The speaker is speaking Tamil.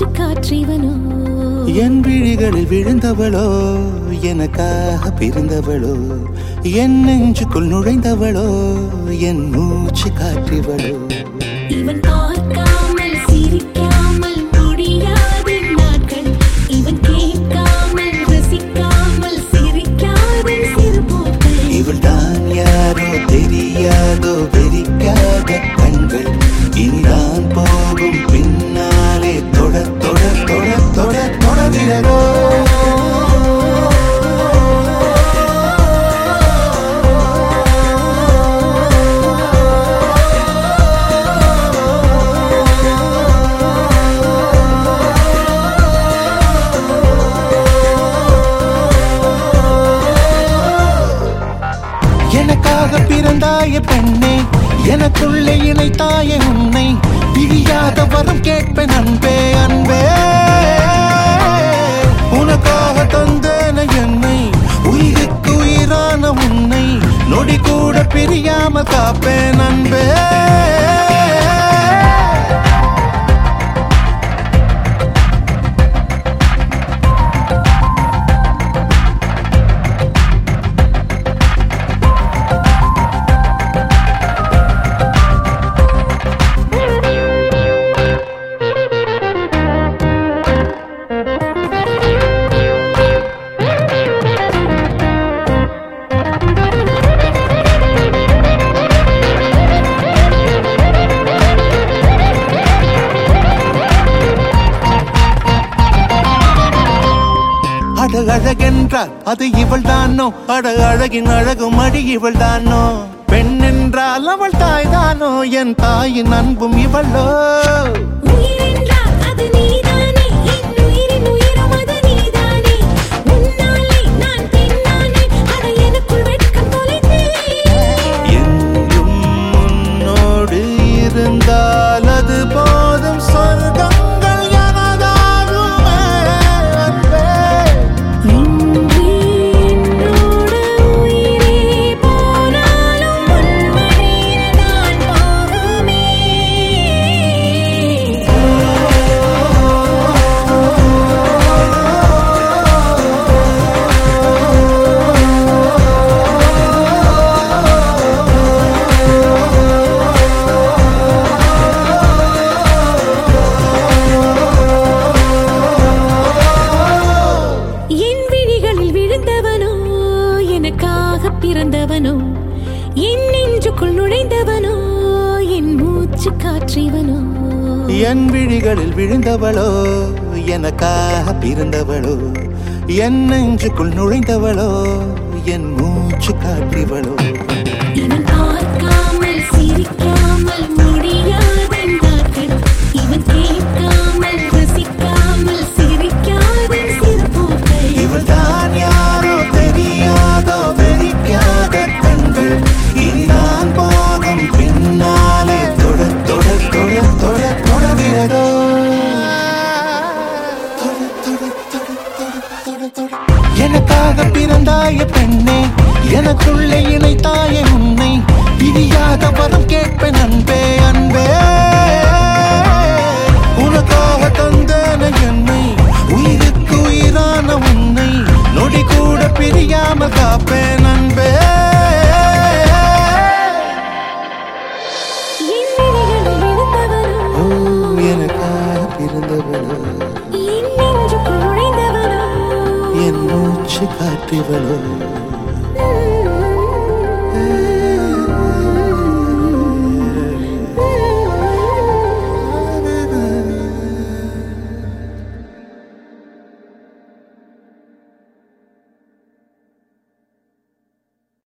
மூச்சு காற்றிவனோ என் விழிகளில் விழுந்தவளோ எனக்காக பிறந்தவளோ என் நெஞ்சுக்குள் நுழைந்தவளோ என் மூச்சு காற்றிவளோ இவன் பார்க்காமல் சிரிக்காமல் முடியாத நாட்கள் இவன் கேட்காமல் ரசிக்காமல் சிரிக்காத சிறுபோக்கள் இவள் தான் யாரோ தெரியாதோ வெறிக்காத கண்கள் இனிதான் போகும் பின்னாலே தொட தொட தொட தொட தொடர்கிறதோ எனக்காக பிறந்தாய பெண்ணே எனக்குள்ளே இணைத்தாய உன்னை பிரியாத வரம் கேட்பேன் அன்பே அன்பே உனக்காக தந்தேன என்னை உயிருக்கு உயிரான உன்னை நொடி கூட பிரியாம காப்பேன் அன்பே அட அழகென்றால் அது இவள் தானோ அட அழகின் அழகும் அடி இவள் தானோ பெண் என்றால் அவள் தாய் தானோ என் தாயின் அன்பும் இவளோ உயிரென்றால் அது நீதானே என் உயிரின் உயிரும் அது நீதானே உன்னாலே நான் பெண்ணானே அட எனக்குள் வெட்கம் தொலைத்தேன் என்றும் உன்னோடு இருந்தால் அது போதும் சொர்க்கங்கள் எனதாகுமே அன்பே. இன்று என்னோட உயிரே போனாலும் உன் வழியில் நான் போகுமே என் விழிகளில் விழுந்தவனோ எனக்காக பிறந்தவனோ என் நெஞ்சுக்குள் நுழைந்தவனோ என் மூச்சு காற்றிவனோ என் விழிகளில் விழுந்தவளோ எனக்காக பிறந்தவளோ என் நெஞ்சுக்குள் நுழைந்தவளோ என் மூச்சு காற்றிவளோ இவன் பார்க்காமல் சிரிக்காமல் முடியாத நாட்கள் இவன் கேட்காமல் ரசிக்காமல் சிரிக்காத சிறுபோக்கள் இவள் தான் யாரோ தெரியாதோ வெறிக்காத கண்கள் இனிதான் போகும் பின்னாலே தொட தொட தொட தொட தொடர்கிறதோ தொட, தொட, தொட, தொட, தொட, தொட. எனக்காக பிறந்தாய பெண்ணே எனக்குள்ளே இணைத்தாய உன்னை பிரியாத வரம் கேட்பேன் அன்பே அன்பே உனக்காக தந்தேன என்னை உயிருக்கு உயிரான உன்னை நொடி கூட பிரியாம காப்பேன் அன்பே என் விழிகளில் விழுந்தவனோ ஓ, எனக்காக பிறந்தவளோ என் நெஞ்சுக்குள் நுழைந்தவனோ என் மூச்சு காற்றிவளோ